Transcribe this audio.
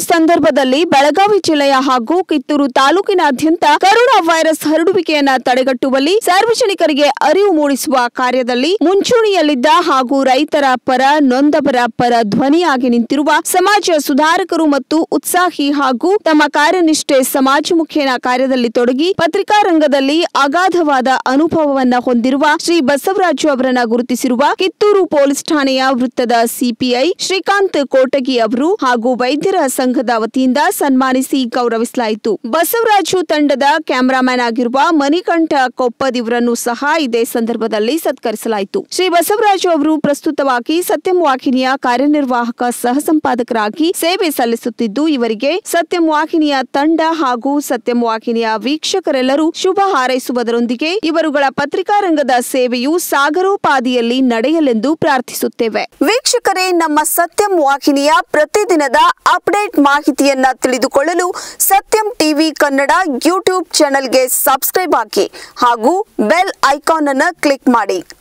ಸಂದರ್ಭದಲ್ಲಿ ಬೆಳಗಾವಿ ಜಿಲ್ಲೆಯ ಹಾಗೂ ಕಿತ್ತೂರು ತಾಲೂಕಿನಾದ್ಯಂತ ಕರೋನಾ ವೈರಸ್ ಹರಡುವಿಕೆಯನ್ನ ತಡೆಗಟ್ಟುವಲ್ಲಿ ಸಾರ್ವಜನಿಕರಿಗೆ ಅರಿವು ಮೂಡಿಸುವ ಕಾರ್ಯದಲ್ಲಿ ಮುಂಚೂಣಿಯಲ್ಲಿದ್ದ ಹಾಗೂ ರೈತರ ಪರ ನೊಂದವರ ಪರ ಧ್ವನಿಯಾಗಿ ನಿಂತಿರುವ ಸಮಾಜ ಸುಧಾರಕರು ಮತ್ತು ಉತ್ಸಾಹಿ ಹಾಗೂ ತಮ್ಮ ಕಾರ್ಯನಿಷ್ಠೆ ಸಮಾಜಮುಖಿನ ಕಾರ್ಯದಲ್ಲಿ ತೊಡಗಿ ಪತ್ರಿಕಾ ರಂಗದಲ್ಲಿ ಅಗಾಧವಾದ ಅನುಭವವನ್ನ ಹೊಂದಿರುವ ಶ್ರೀ ಬಸವರಾಜು ಅವರನ್ನ ಗುರುತಿಸಿರುವ ಕಿತ್ತೂರು ಪೊಲೀಸ್ ಠಾಣೆಯ ವೃತ್ತದ ಸಿಪಿಐ ಶ್ರೀಕಾಂತ್ ಕೋಟಗಿ ಅವರು ಹಾಗೂ ವೈದ್ಯರ ಸಂಘದ ವತಿಯಿಂದ ಸನ್ಮಾನಿಸಿ ಗೌರವಿಸಲಾಯಿತು ಬಸವರಾಜು ತಂಡದ ಕ್ಯಾಮೆರಾಮ್ಯಾನ್ ಆಗಿರುವ ಮಣಿಕಂಠ ಕೊಪ್ಪದ್ ಇವರನ್ನು ಸಹ ಇದೇ ಸಂದರ್ಭದಲ್ಲಿ ಸತ್ಕರಿಸಲಾಯಿತು ಶ್ರೀ ಬಸವರಾಜು ಅವರು ಪ್ರಸ್ತುತವಾಗಿ ಸತ್ಯಂ ವಾಹಿನಿಯ ಕಾರ್ಯನಿರ್ವಾಹಕ ಸಹ ಸಂಪಾದಕರಾಗಿ ಸೇವೆ ಸಲ್ಲಿಸುತ್ತಿದ್ದು ಇವರಿಗೆ ಸತ್ಯಂ ವಾಹಿನಿಯ ತಂಡ ಹಾಗೂ ಸತ್ಯಂ ವಾಹಿನಿಯ ವೀಕ್ಷಕರೆಲ್ಲರೂ ಶುಭ ಹಾರೈಸುವುದರೊಂದಿಗೆ ಇವರುಗಳ ಪತ್ರಿಕಾ ರಂಗದ ಸೇವೆಯು ಸಾಗರೋಪಾದಿಯಲ್ಲಿ ನಡೆಯಲೆಂದು ಪ್ರಾರ್ಥಿಸುತ್ತೇವೆ ವೀಕ್ಷಕರೇ ನಮ್ಮ ಸತ್ಯಂ ವಾಹಿನಿಯ ಪ್ರತಿದಿನದ ಅಪ್ಡೇಟ್ ಮಾಹಿತಿಯನ್ನ ತಿಳಿದುಕೊಳ್ಳಲು ಸತ್ಯಂ ಟಿವಿ ಕನ್ನಡ ಯೂಟ್ಯೂಬ್ ಚಾನೆಲ್ಗೆ ಸಬ್ಸ್ಕ್ರೈಬ್ ಆಗಿ ಹಾಗೂ ಬೆಲ್ ಐಕಾನ್ ಅನ್ನು ಕ್ಲಿಕ್ ಮಾಡಿ